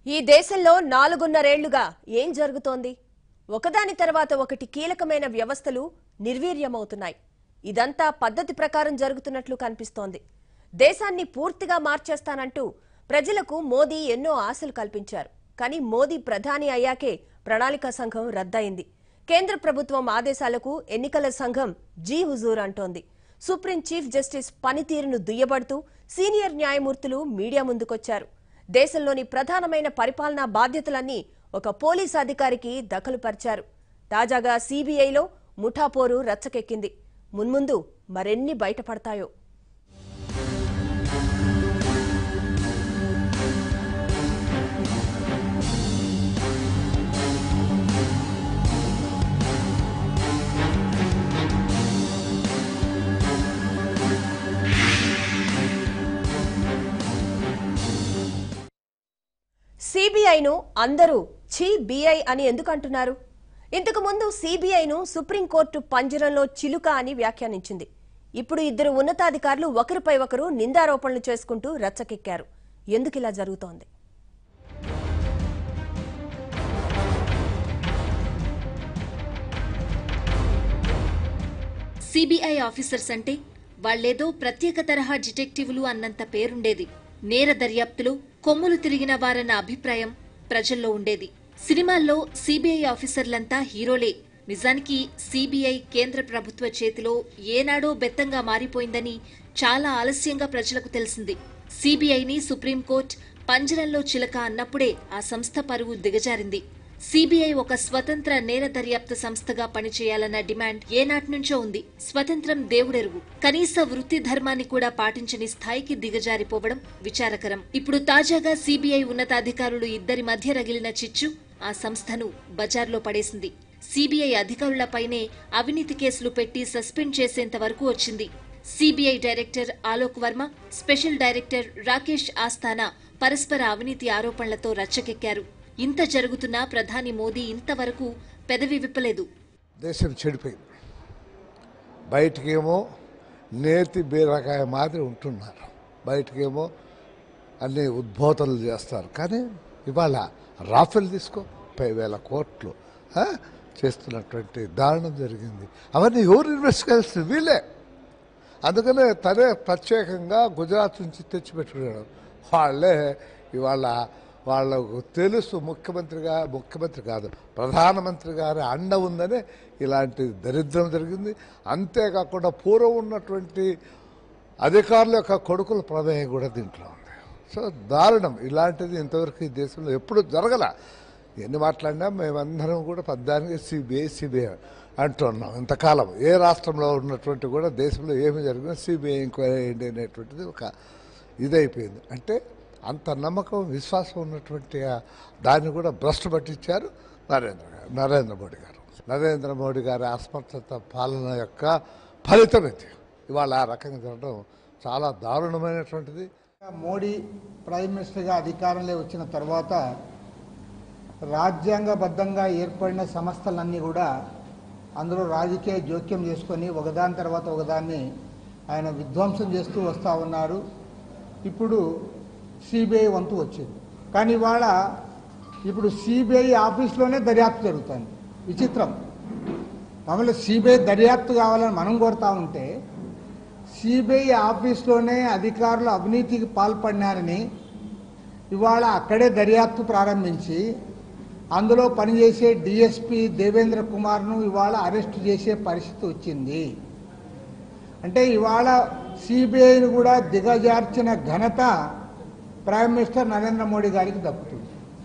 ఈ దేశంలో నాలుగున్నరేళ్లుగా ఏం జరుగుతోంది ఒకదాని తర్వాత ఒకటి కీలకమైన వ్యవస్థలు నిర్వీర్యమవుతున్నాయి ఇదంతా పద్ధతి ప్రకారం జరుగుతున్నట్లు కనిపిస్తోంది దేశాన్ని పూర్తిగా మార్చేస్తానంటూ ప్రజలకు మోదీ ఎన్నో ఆశలు కల్పించారు కానీ మోదీ ప్రధాని అయ్యాకే ప్రణాళిక సంఘం రద్దయింది కేంద్ర ప్రభుత్వం ఆదేశాలకు ఎన్నికల సంఘం జీ హుజూర్ అంటోంది సుప్రీం చీఫ్ జస్టిస్ పనితీరును దుయ్యబడుతూ సీనియర్ న్యాయమూర్తులు మీడియా ముందుకొచ్చారు దేశంలోని ప్రధానమైన పరిపాలనా బాధ్యతలన్నీ ఒక పోలీస్ అధికారికి దఖలుపరిచారు తాజాగా సీబీఐలో ముఠాపోరు రచ్చకెక్కింది మున్ముందు మరెన్ని బయటపడతాయో సిబిఐను అందరూ ఛీ బిఐ అని ఎందుకు అంటున్నారు ఇంతకు ముందు సిబిఐను సుప్రీంకోర్టు పంజరంలో చిలుక అని వ్యాఖ్యానించింది ఇప్పుడు ఇద్దరు ఉన్నతాధికారులు ఒకరిపై ఒకరు నిందారోపణలు చేసుకుంటూ రచ్చకెక్కారు ఎందుకు ఇలా జరుగుతోంది సిబిఐ ఆఫీసర్స్ అంటే వాళ్లేదో ప్రత్యేక తరహా డిటెక్టివ్లు అన్నంత పేరుండేది నేర దర్యాప్తులో కొమ్ములు తిరిగిన వారన్న అభిప్రాయం ప్రజల్లో ఉండేది సినిమాల్లో సిబిఐ ఆఫీసర్లంతా హీరోలే నిజానికి సిబిఐ కేంద్ర ప్రభుత్వ చేతిలో ఏనాడో బెత్తంగా మారిపోయిందని చాలా ఆలస్యంగా ప్రజలకు తెలిసింది సిబిఐని సుప్రీంకోర్టు పంజరంలో చిలక అన్నప్పుడే ఆ సంస్థ పరువు దిగజారింది సిబిఐ ఒక స్వతంత్ర నేర దర్యాప్తు సంస్థగా పనిచేయాలన్న డిమాండ్ ఏనాటి నుంచో ఉంది స్వతంత్రం దేవుడెరుగు కనీస వృత్తి ధర్మాన్ని కూడా పాటించని స్థాయికి దిగజారిపోవడం విచారకరం ఇప్పుడు తాజాగా సిబిఐ ఉన్నతాధికారులు ఇద్దరి మధ్య రగిలిన చిచ్చు ఆ సంస్థను బజార్లో పడేసింది సిబిఐ అధికారులపైనే అవినీతి కేసులు పెట్టి సస్పెండ్ చేసేంత వరకు వచ్చింది CBI director Alok Verma special director Rakesh Asthana పరస్పర అవినీతి ఆరోపణలతో రచ్చకెక్కారు ఇంత జరుగుతున్నా ప్రధాని మోదీ ఇంతవరకు పెదవి విప్పలేదు దేశం చెడిపోయింది బయటకేమో నేతి బీరకాయ మాదిరి ఉంటున్నారు బయటకేమో అన్ని ఉద్బోధనలు చేస్తారు కానీ ఇవాళ రాఫెల్ తీసుకో ముప్పై వేల కోట్లు ఆ, చేస్తున్నటువంటి దారుణం జరిగింది అవన్నీ ఎవరు ఇన్వెస్ట్ చేస్తుంది వీళ్ళే అందుకనే తనే ప్రత్యేకంగా గుజరాత్ నుంచి తెచ్చిపెట్టుకున్నాడు వాళ్ళే ఇవాళ వాళ్ళకు తెలుసు ముఖ్యమంత్రిగా ముఖ్యమంత్రి కాదు ప్రధానమంత్రి గారి అండ ఉందనే ఇలాంటి దరిద్రం జరిగింది అంతేకాకుండా పూర్వం ఉన్నటువంటి అధికారుల యొక్క కొడుకుల ప్రమేయం కూడా దీంట్లో ఉంది సో దారుణం ఇలాంటిది ఇంతవరకు ఈ దేశంలో ఎప్పుడు జరగల ఎన్ని మాట్లాడినా మేమందరం కూడా పద్దానికి సిబిఐ సిబిఐ అంటున్నాం ఇంతకాలం ఏ రాష్ట్రంలో ఉన్నటువంటి కూడా దేశంలో ఏమి జరిగినా సిబిఐ ఎంక్వైరీ అయ్యింది అనేటువంటిది ఒక ఇదైపోయింది అంటే అంత నమ్మకం విశ్వాసం ఉన్నటువంటి ఆ దాన్ని కూడా భ్రష్టు పట్టించారు నరేంద్ర గారు నరేంద్ర మోడీ గారు నరేంద్ర మోడీ గారి అసమర్థత పాలన యొక్క ఫలితం ఇది ఇవాళ ఆ రకంగా జరగడం చాలా దారుణమైనటువంటిది మోడీ ప్రైమ్ మినిస్టర్గా అధికారంలో వచ్చిన తర్వాత రాజ్యాంగబద్ధంగా ఏర్పడిన సంస్థలన్నీ కూడా అందులో రాజకీయ జోక్యం చేసుకొని ఒకదాని తర్వాత ఒకదాన్ని ఆయన విధ్వంసం చేస్తూ వస్తూ ఉన్నారు ఇప్పుడు సిబిఐ వంతు వచ్చింది కానీ ఇవాళ ఇప్పుడు సిబిఐ ఆఫీస్లోనే దర్యాప్తు జరుగుతుంది విచిత్రం మామూలు సిబిఐ దర్యాప్తు కావాలని మనం కోరుతా ఉంటే సిబిఐ ఆఫీస్లోనే అధికారులు అవినీతికి పాల్పడినారని ఇవాళ అక్కడే దర్యాప్తు ప్రారంభించి అందులో పనిచేసే డిఎస్పి దేవేంద్ర కుమార్ను ఇవాళ అరెస్ట్ చేసే పరిస్థితి వచ్చింది అంటే ఇవాళ సిబిఐని కూడా దిగజార్చిన ఘనత ప్రైమ్ మినిస్టర్ నరేంద్ర మోడీ గారికి దక్కుతుంది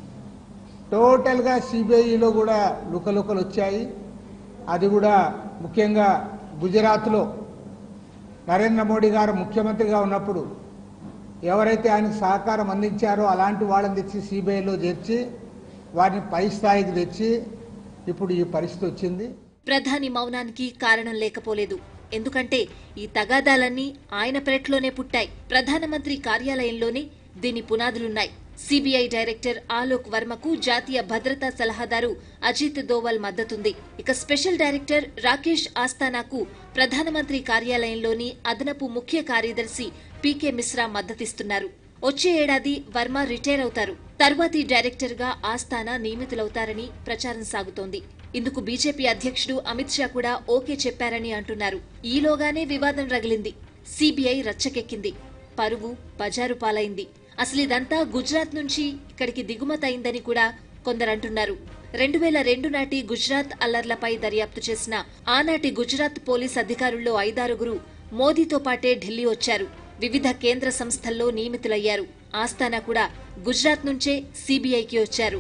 టోటల్గా సిబిఐలో కూడా లుకలుకలు వచ్చాయి అది కూడా ముఖ్యంగా గుజరాత్లో నరేంద్ర మోడీ గారు ముఖ్యమంత్రిగా ఉన్నప్పుడు ఎవరైతే ఆయనకు సహకారం అందించారో అలాంటి వాళ్ళని తెచ్చి సిబిఐలో చేర్చి వారిని పై స్థాయికి తెచ్చి ఇప్పుడు ఈ పరిస్థితి వచ్చింది ప్రధాని మౌనానికి కారణం లేకపోలేదు ఎందుకంటే ఈ తగాదాలన్నీ ఆయన పెరట్లోనే పుట్టాయి ప్రధానమంత్రి కార్యాలయంలోనే దీని పునాదులున్నాయి సిబిఐ డైరెక్టర్ ఆలోక్ వర్మకు జాతీయ భద్రతా సలహాదారు అజిత్ దోవల్ మద్దతుంది ఇక స్పెషల్ డైరెక్టర్ రాకేష్ ఆస్థానాకు ప్రధానమంత్రి కార్యాలయంలోని అదనపు ముఖ్య కార్యదర్శి పీకే మిశ్రా మద్దతిస్తున్నారు వచ్చే ఏడాది వర్మ రిటైర్ అవుతారు తర్వాతి డైరెక్టర్గా ఆస్థానా నియమితులవుతారని ప్రచారం సాగుతోంది ఇందుకు బీజేపీ అధ్యక్షుడు అమిత్ షా కూడా ఓకే చెప్పారని అంటున్నారు ఈలోగానే వివాదం రగిలింది సీబీఐ రచ్చకెక్కింది పరువు బజారు పాలైంది అసలు ఇదంతా గుజరాత్ నుంచి ఇక్కడికి దిగుమతయిందని కూడా కొందరంటున్నారు రెండు వేల రెండు నాటి గుజరాత్ అల్లర్లపై దర్యాప్తు చేసిన ఆనాటి గుజరాత్ పోలీస్ అధికారుల్లో ఐదారుగురు మోదీతో పాటే ఢిల్లీ వచ్చారు వివిధ కేంద్ర సంస్థల్లో నియమితులయ్యారు ఆస్థానా కూడా గుజరాత్ నుంచే సీబీఐకి వచ్చారు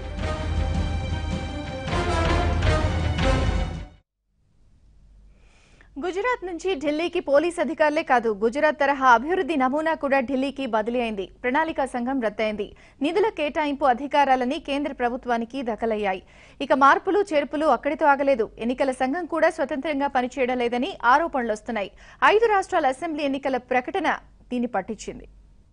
గుజరాత్ నుంచి ఢిల్లీకి పోలీస్ అధికారులే కాదు గుజరాత్ తరహా అభివృద్ధి నమూనా కూడా ఢిల్లీకి బదిలీ అయింది ప్రణాళికా సంఘం రద్దయింది నిధుల కేటాయింపు అధికారాలని కేంద్ర ప్రభుత్వానికి దఖలయ్యాయి ఇక మార్పులు చేర్పులు అక్కడితో ఆగలేదు ఎన్నికల సంఘం కూడా స్వతంత్రంగా పనిచేయడం లేదని ఆరోపణలు వస్తున్నాయి ఐదు రాష్ట్రాల అసెంబ్లీ ఎన్నికల ప్రకటన దీన్ని పట్టించింది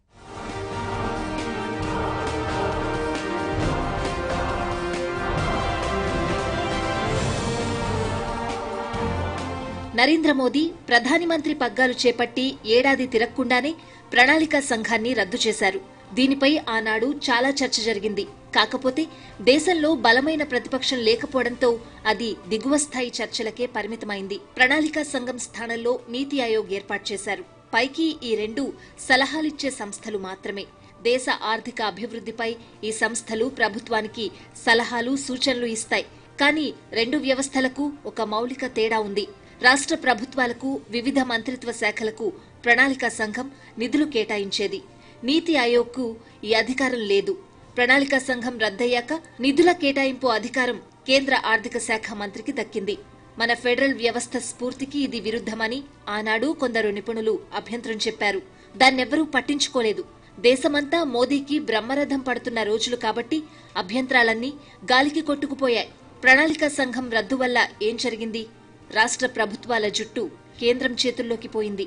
నరేంద్ర మోదీ ప్రధాని మంత్రి పగ్గాలు చేపట్టి ఏడాది తిరగకుండానే ప్రణాళికా సంఘాన్ని రద్దు చేశారు దీనిపై ఆనాడు చాలా చర్చ జరిగింది కాకపోతే దేశంలో బలమైన ప్రతిపక్షం లేకపోవడంతో అది దిగువ స్థాయి చర్చలకే పరిమితమైంది ప్రణాళికా సంఘం స్థానంలో నీతి ఆయోగ్ ఏర్పాటు చేశారు పైకి ఈ రెండు సలహాలిచ్చే సంస్థలు మాత్రమే దేశ ఆర్థిక అభివృద్ధిపై ఈ సంస్థలు ప్రభుత్వానికి సలహాలు సూచనలు ఇస్తాయి కానీ రెండు వ్యవస్థలకు ఒక మౌలిక తేడా ఉంది రాష్ట్ర ప్రభుత్వాలకు వివిధ మంత్రిత్వ శాఖలకు ప్రణాళికా సంఘం నిధులు కేటాయించేది నీతి ఆయోగ్కు ఈ అధికారం లేదు ప్రణాళికా సంఘం రద్దయ్యాక నిధుల కేటాయింపు అధికారం కేంద్ర ఆర్థిక శాఖ మంత్రికి దక్కింది మన ఫెడరల్ వ్యవస్థ స్ఫూర్తికి ఇది విరుద్ధమని ఆనాడు కొందరు నిపుణులు అభ్యంతరం చెప్పారు దాన్నెవ్వరూ పట్టించుకోలేదు దేశమంతా మోదీకి బ్రహ్మరథం పడుతున్న రోజులు కాబట్టి అభ్యంతరాలన్నీ గాలికి కొట్టుకుపోయాయి ప్రణాళికా సంఘం రద్దు వల్ల ఏం జరిగింది రాష్ట్ర ప్రభుత్వాల జుట్టు కేంద్రం చేతుల్లోకి పోయింది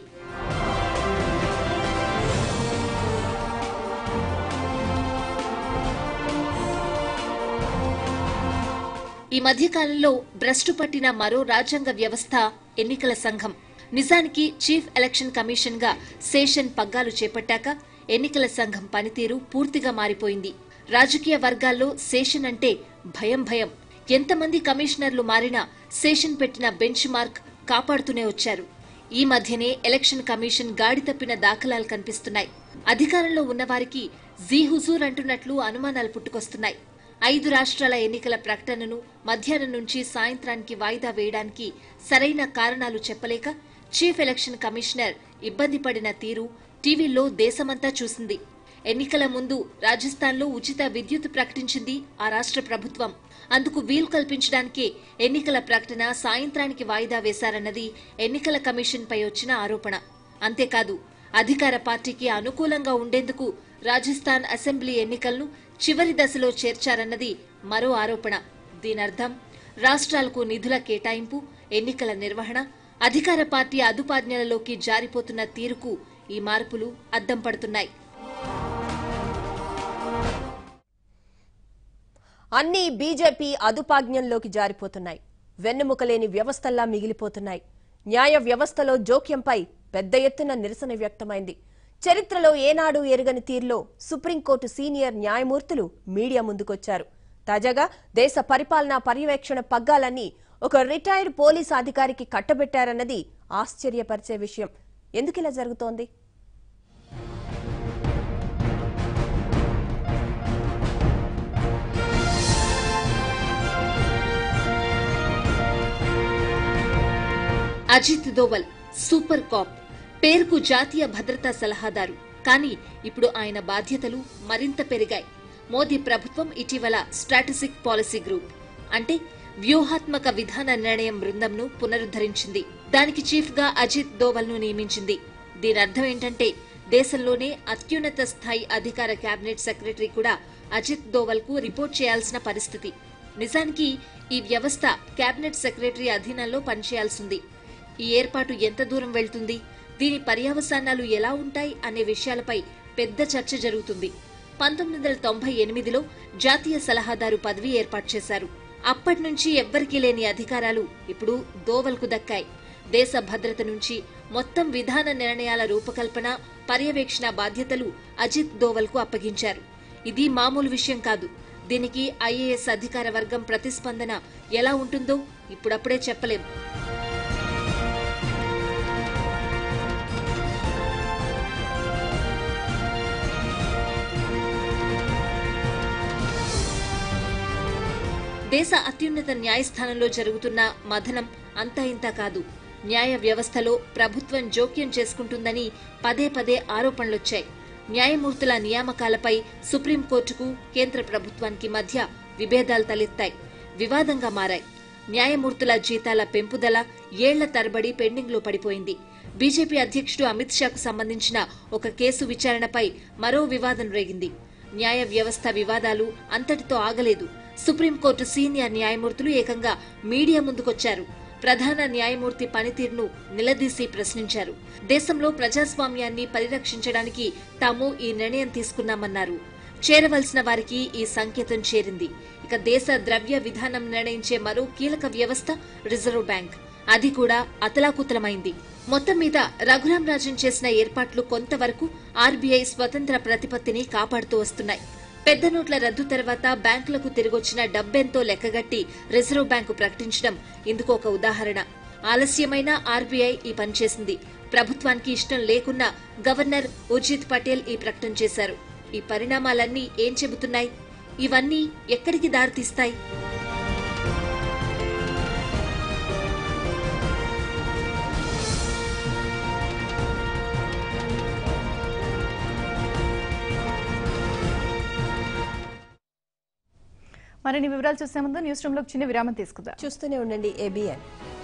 ఈ మధ్యకాలంలో భ్రష్టు పట్టిన మరో రాజ్యాంగ వ్యవస్థ ఎన్నికల సంఘం నిజానికి చీఫ్ ఎలక్షన్ కమిషన్ గా శేషన్ పగ్గాలు చేపట్టాక ఎన్నికల సంఘం పనితీరు పూర్తిగా మారిపోయింది రాజకీయ వర్గాల్లో శేషన్ అంటే భయం భయం ఎంతమంది కమిషనర్లు మారినా శేషన్ పెట్టిన బెంచ్ మార్క్ కాపాడుతూనే వచ్చారు ఈ మధ్యనే ఎలక్షన్ కమిషన్ గాడి తప్పిన దాఖలాలు కనిపిస్తున్నాయి అధికారంలో ఉన్నవారికి జీ హుజూర్ అంటున్నట్లు అనుమానాలు పుట్టుకొస్తున్నాయి ఐదు రాష్ట్రాల ఎన్నికల ప్రకటనను మధ్యాహ్నం నుంచి సాయంత్రానికి వాయిదా వేయడానికి సరైన కారణాలు చెప్పలేక చీఫ్ ఎలక్షన్ కమిషనర్ ఇబ్బంది పడిన తీరు టీవీలో దేశమంతా చూసింది ఎన్నికల ముందు రాజస్థాన్లో ఉచిత విద్యుత్ ప్రకటించింది ఆ రాష్ట్ర ప్రభుత్వం అందుకు వీలు కల్పించడానికే ఎన్నికల ప్రకటన సాయంత్రానికి వాయిదా వేశారన్నది ఎన్నికల కమిషన్పై వచ్చిన ఆరోపణ అంతేకాదు అధికార పార్టీకి అనుకూలంగా ఉండేందుకు రాజస్థాన్ అసెంబ్లీ ఎన్నికలను చివరి దశలో చేర్చారన్నది మరో ఆరోపణ దీనర్థం రాష్ట్రాలకు నిధుల కేటాయింపు ఎన్నికల నిర్వహణ అధికార పార్టీ అదుపాజ్ఞలలోకి జారిపోతున్న తీరుకు ఈ మార్పులు అద్దం పడుతున్నాయి అన్నీ బీజేపీ అదుపాజ్ఞంలోకి జారిపోతున్నాయి వెన్నెముకలేని వ్యవస్థల్లా మిగిలిపోతున్నాయి న్యాయ వ్యవస్థలో జోక్యంపై పెద్ద ఎత్తున నిరసన వ్యక్తమైంది చరిత్రలో ఏనాడు ఎరుగని తీరులో సుప్రీంకోర్టు సీనియర్ న్యాయమూర్తులు మీడియా ముందుకొచ్చారు తాజాగా దేశ పరిపాలనా పర్యవేక్షణ పగ్గాలన్నీ ఒక రిటైర్డ్ పోలీస్ అధికారికి కట్టబెట్టారన్నది ఆశ్చర్యపరిచే విషయం ఎందుకిలా జరుగుతోంది అజిత్ దోవల్ సూపర్ కాప్ పేరుకు జాతీయ భద్రతా సలహాదారు కానీ ఇప్పుడు ఆయన బాధ్యతలు మరింత పెరిగాయి మోదీ ప్రభుత్వం ఇటీవల స్ట్రాటజిక్ పాలసీ గ్రూప్ అంటే వ్యూహాత్మక విధాన నిర్ణయం బృందంను పునరుద్ధరించింది దానికి చీఫ్ గా అజిత్ దోవల్ ను నియమించింది దీని అర్థం ఏంటంటే దేశంలోనే అత్యున్నత స్థాయి అధికార కేబినెట్ సెక్రటరీ కూడా అజిత్ దోవల్ కు రిపోర్ట్ చేయాల్సిన పరిస్థితి నిజానికి ఈ వ్యవస్థ కేబినెట్ సెక్రటరీ అధీనంలో పనిచేయాల్సింది ఈ ఏర్పాటు ఎంత దూరం వెళ్తుంది దీని పర్యవసానాలు ఎలా ఉంటాయి అనే విషయాలపై పెద్ద చర్చ జరుగుతుంది పంతొమ్మిది వందల తొంభై ఎనిమిదిలో జాతీయ సలహాదారు పదవి ఏర్పాటు చేశారు అప్పటి నుంచి ఎవ్వరికీ లేని అధికారాలు ఇప్పుడు దోవల్కు దక్కాయి దేశ భద్రత నుంచి మొత్తం విధాన నిర్ణయాల రూపకల్పన పర్యవేక్షణ బాధ్యతలు అజిత్ దోవల్కు అప్పగించారు ఇది మామూలు విషయం కాదు దీనికి ఐఏఎస్ అధికార వర్గం ప్రతిస్పందన ఎలా ఉంటుందో ఇప్పుడప్పుడే చెప్పలేం దేశ అత్యున్నత న్యాయస్థానంలో జరుగుతున్న మథనం అంతా ఇంతా కాదు న్యాయ వ్యవస్థలో ప్రభుత్వం జోక్యం చేసుకుంటుందని పదే పదే ఆరోపణలొచ్చాయి న్యాయమూర్తుల నియామకాలపై సుప్రీంకోర్టుకు కేంద్ర ప్రభుత్వానికి మధ్య విభేదాలు తలెత్తాయి వివాదంగా మారాయి న్యాయమూర్తుల జీతాల పెంపుదల ఏళ్ల తరబడి పెండింగ్లో పడిపోయింది బీజేపీ అధ్యక్షుడు అమిత్ షాకు సంబంధించిన ఒక కేసు విచారణపై మరో వివాదం రేగింది న్యాయ వ్యవస్థ వివాదాలు అంతటితో ఆగలేదు సుప్రీంకోర్టు సీనియర్ న్యాయమూర్తులు ఏకంగా మీడియా ముందుకొచ్చారు ప్రధాన న్యాయమూర్తి పనితీరును నిలదీసి ప్రశ్నించారు దేశంలో ప్రజాస్వామ్యాన్ని పరిరక్షించడానికి తాము ఈ నిర్ణయం తీసుకున్నామన్నారు చేరవలసిన వారికి ఈ సంకేతం చేరింది ఇక దేశ ద్రవ్య విధానం నిర్ణయించే మరో కీలక వ్యవస్థ రిజర్వ్ బ్యాంక్ అది కూడా అతలాకుతలమైంది మొత్తం మీద రఘురాం రాజన్ చేసిన ఏర్పాట్లు కొంతవరకు ఆర్బీఐ స్వతంత్ర ప్రతిపత్తిని కాపాడుతూ వస్తున్నాయి పెద్ద నోట్ల రద్దు తర్వాత బ్యాంకులకు తిరిగొచ్చిన డబ్బెంతో లెక్కగట్టి రిజర్వ్ బ్యాంకు ప్రకటించడం ఇందుకు ఒక ఉదాహరణ ఆలస్యమైన ఆర్బీఐ ఈ పని చేసింది ప్రభుత్వానికి ఇష్టం లేకున్నా గవర్నర్ ఉర్జిత్ పటేల్ ఈ ప్రకటన చేశారు ఈ పరిణామాలన్నీ ఏం చెబుతున్నాయి ఇవన్నీ ఎక్కడికి దారితీస్తాయి మరిన్ని వివరాలు చూసే ముందు న్యూస్ రూమ్ లో చిన్న విరామం తీసుకుందాం చూస్తూనే ఉండండి ఏబిఎన్